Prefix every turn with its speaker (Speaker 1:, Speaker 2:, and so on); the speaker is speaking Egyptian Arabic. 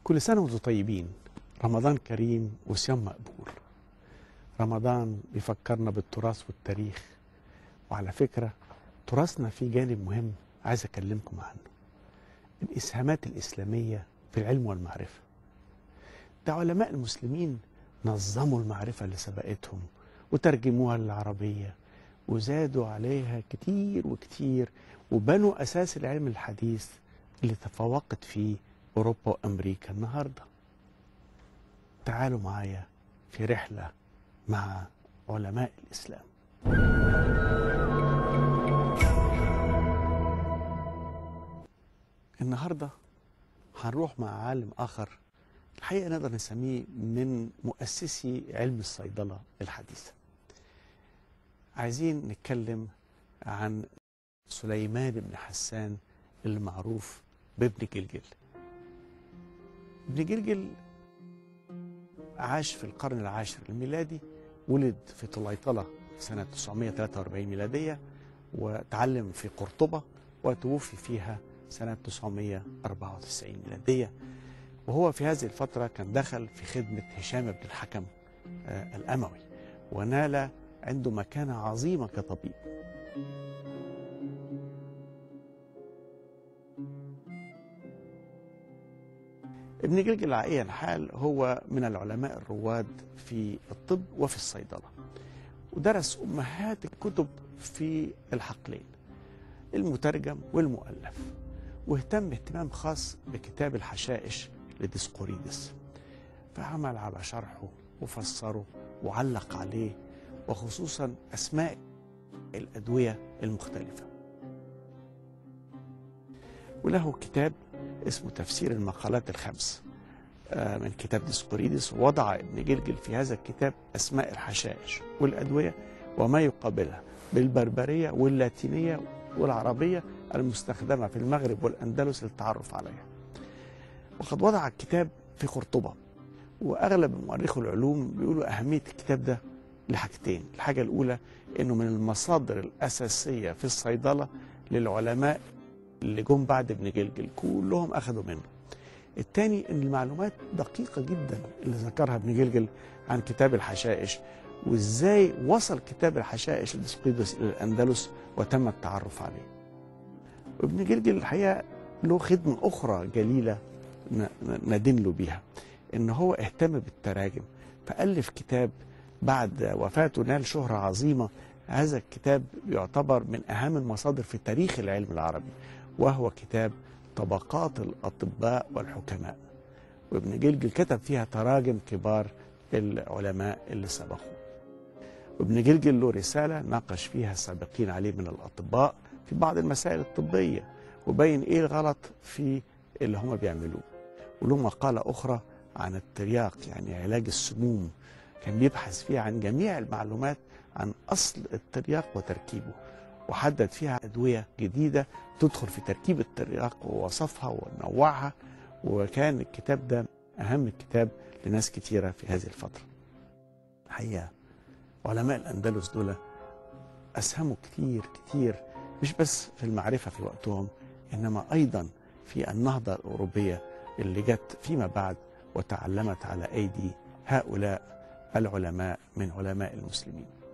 Speaker 1: كل سنة وانتم طيبين رمضان كريم وصيام مقبول رمضان بيفكرنا بالتراث والتاريخ وعلى فكرة تراثنا فيه جانب مهم عايز أكلمكم عنه الإسهامات الإسلامية في العلم والمعرفة ده علماء المسلمين نظموا المعرفة اللي سبقتهم وترجموها للعربية وزادوا عليها كتير وكتير وبنوا أساس العلم الحديث اللي تفوقت فيه أوروبا وأمريكا النهاردة تعالوا معايا في رحلة مع علماء الإسلام النهاردة هنروح مع عالم آخر الحقيقة نقدر نسميه من مؤسسي علم الصيدلة الحديثة عايزين نتكلم عن سليمان بن حسان المعروف بابن جلجل ابن جلجل عاش في القرن العاشر الميلادي ولد في طليطلة سنة 943 ميلادية وتعلم في قرطبة وتوفي فيها سنة 994 ميلادية وهو في هذه الفترة كان دخل في خدمة هشام بن الحكم آه الأموي ونال عنده مكانة عظيمة كطبيب ابن جلجل العائية الحال هو من العلماء الرواد في الطب وفي الصيدلة ودرس أمهات الكتب في الحقلين المترجم والمؤلف واهتم اهتمام خاص بكتاب الحشائش لديسقوريدس فعمل على شرحه وفسره وعلق عليه وخصوصا أسماء الأدوية المختلفة وله كتاب اسمه تفسير المقالات الخمس من كتاب ديسقوريدس وضع ابن جلجل في هذا الكتاب أسماء الحشائش والأدوية وما يقابلها بالبربرية واللاتينية والعربية المستخدمة في المغرب والأندلس للتعرف عليها وقد وضع الكتاب في قرطبة وأغلب مؤرخو العلوم بيقولوا أهمية الكتاب ده لحاجتين الحاجة الأولى أنه من المصادر الأساسية في الصيدلة للعلماء اللي جم بعد ابن جلجل كلهم أخذوا منه الثاني أن المعلومات دقيقة جدا اللي ذكرها ابن جلجل عن كتاب الحشائش وازاي وصل كتاب الحشائش لديسقيدس الى الاندلس وتم التعرف عليه. وابن جلجل الحقيقه له خدمه اخرى جليله ندين له بيها ان هو اهتم بالتراجم فالف كتاب بعد وفاته نال شهره عظيمه هذا الكتاب يعتبر من اهم المصادر في تاريخ العلم العربي وهو كتاب طبقات الاطباء والحكماء. وابن جلجل كتب فيها تراجم كبار العلماء اللي سبقوه. وابن جلجل له رسالة ناقش فيها السابقين عليه من الأطباء في بعض المسائل الطبية وبين إيه الغلط في اللي هم بيعملوه وله مقالة أخرى عن الترياق يعني علاج السموم كان بيبحث فيها عن جميع المعلومات عن أصل الترياق وتركيبه وحدد فيها أدوية جديدة تدخل في تركيب الترياق ووصفها ونوعها وكان الكتاب ده أهم الكتاب لناس كتيرة في هذه الفترة حقيقة علماء الأندلس دول أسهموا كتير كتير مش بس في المعرفة في وقتهم إنما أيضا في النهضة الأوروبية اللي جت فيما بعد وتعلمت على أيدي هؤلاء العلماء من علماء المسلمين